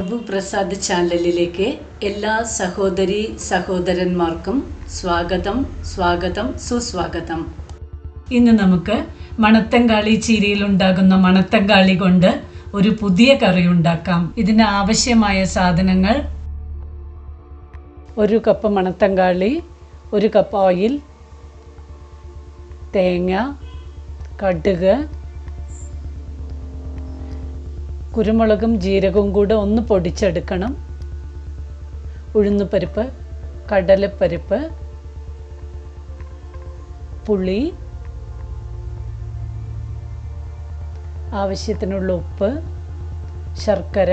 ബാബു പ്രസാദ് ചാനലിലേക്ക് എല്ലാ സഹോദരി സഹോദരന്മാർക്കും സ്വാഗതം സ്വാഗതം സുസ്വാഗതം ഇന്ന് നമുക്ക് മണത്തങ്കാളി ചീരയിൽ ഉണ്ടാകുന്ന മണത്തങ്കാളി കൊണ്ട് ഒരു പുതിയ കറി ഉണ്ടാക്കാം ഇതിന് ആവശ്യമായ സാധനങ്ങൾ ഒരു കപ്പ് മണത്തങ്കാളി ഒരു കപ്പ് ഓയിൽ തേങ്ങ കടുക് കുരുമുളകും ജീരകവും കൂടെ ഒന്ന് പൊടിച്ചെടുക്കണം ഉഴുന്നുപരിപ്പ് കടലപ്പരിപ്പ് പുളി ആവശ്യത്തിനുള്ള ഉപ്പ് ശർക്കര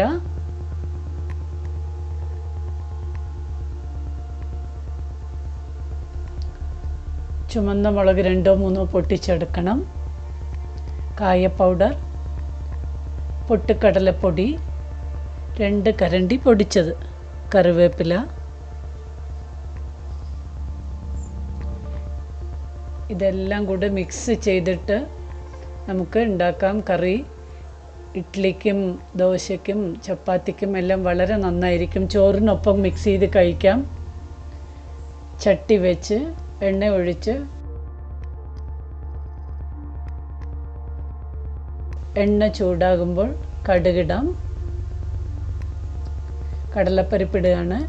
ചുമന്ന മുളക് രണ്ടോ മൂന്നോ പൊട്ടിച്ചെടുക്കണം കായ പൗഡർ പൊട്ടുകടലപ്പൊടി രണ്ട് കരണ്ടി പൊടിച്ചത് കറിവേപ്പില ഇതെല്ലാം കൂടെ മിക്സ് ചെയ്തിട്ട് നമുക്ക് ഉണ്ടാക്കാം കറി ഇഡ്ഡലിക്കും ദോശയ്ക്കും ചപ്പാത്തിക്കും എല്ലാം വളരെ നന്നായിരിക്കും ചോറിനൊപ്പം മിക്സ് ചെയ്ത് കഴിക്കാം ചട്ടി വെച്ച് എണ്ണ ഒഴിച്ച് എണ്ണ ചൂടാകുമ്പോൾ കടുകിടാം കടലപ്പരിപ്പ് ഇടുകയാണ്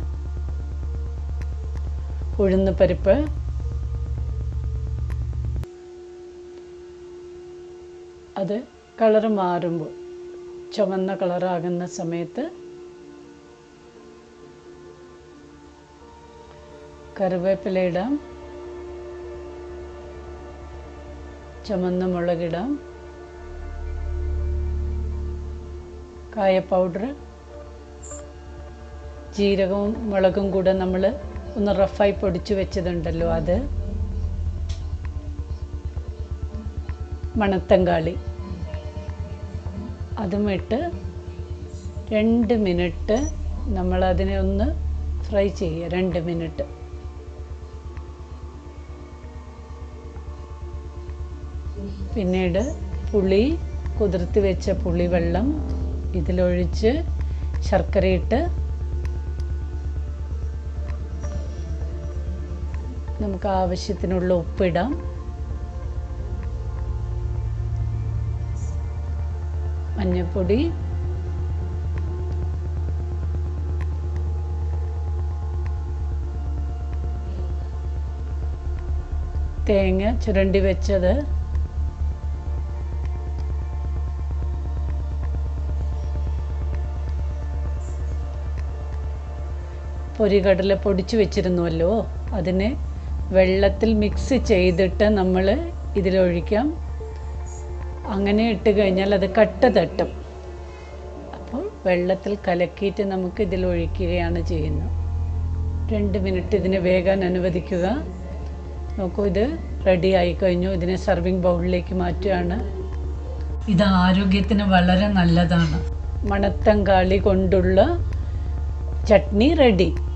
ഉഴുന്ന് പരിപ്പ് അത് കളറ് മാറുമ്പോൾ ചുവന്ന കളറാകുന്ന സമയത്ത് കറിവേപ്പില ഇടാം ചുമന്ന മുളകിടാം കായ പൗഡർ ജീരകവും മുളകും കൂടെ നമ്മൾ ഒന്ന് റഫായി പൊടിച്ചു വെച്ചതുണ്ടല്ലോ അത് മണത്തങ്കാളി അതും ഇട്ട് രണ്ട് മിനിറ്റ് നമ്മളതിനെ ഒന്ന് ഫ്രൈ ചെയ്യുക രണ്ട് മിനിറ്റ് പിന്നീട് പുളി കുതിർത്തി വെച്ച പുളിവെള്ളം ഇതിലൊഴിച്ച് ശർക്കരയിട്ട് നമുക്ക് ആവശ്യത്തിനുള്ള ഉപ്പിടാം മഞ്ഞൾപ്പൊടി തേങ്ങ ചുരണ്ടി വെച്ചത് പൊരികടല പൊടിച്ചു വെച്ചിരുന്നുവല്ലോ അതിനെ വെള്ളത്തിൽ മിക്സ് ചെയ്തിട്ട് നമ്മൾ ഇതിലൊഴിക്കാം അങ്ങനെ ഇട്ട് കഴിഞ്ഞാൽ അത് കട്ട തട്ടും അപ്പോൾ വെള്ളത്തിൽ കലക്കിയിട്ട് നമുക്ക് ഇതിൽ ഒഴിക്കുകയാണ് ചെയ്യുന്നത് രണ്ട് മിനിറ്റ് ഇതിനെ വേകാൻ അനുവദിക്കുക നോക്കൂ ഇത് റെഡി ആയി കഴിഞ്ഞു ഇതിനെ സർവിങ് ബൗളിലേക്ക് മാറ്റുകയാണ് ഇത് ആരോഗ്യത്തിന് വളരെ നല്ലതാണ് മണത്തങ്കാളി കൊണ്ടുള്ള ചട്നി റെഡി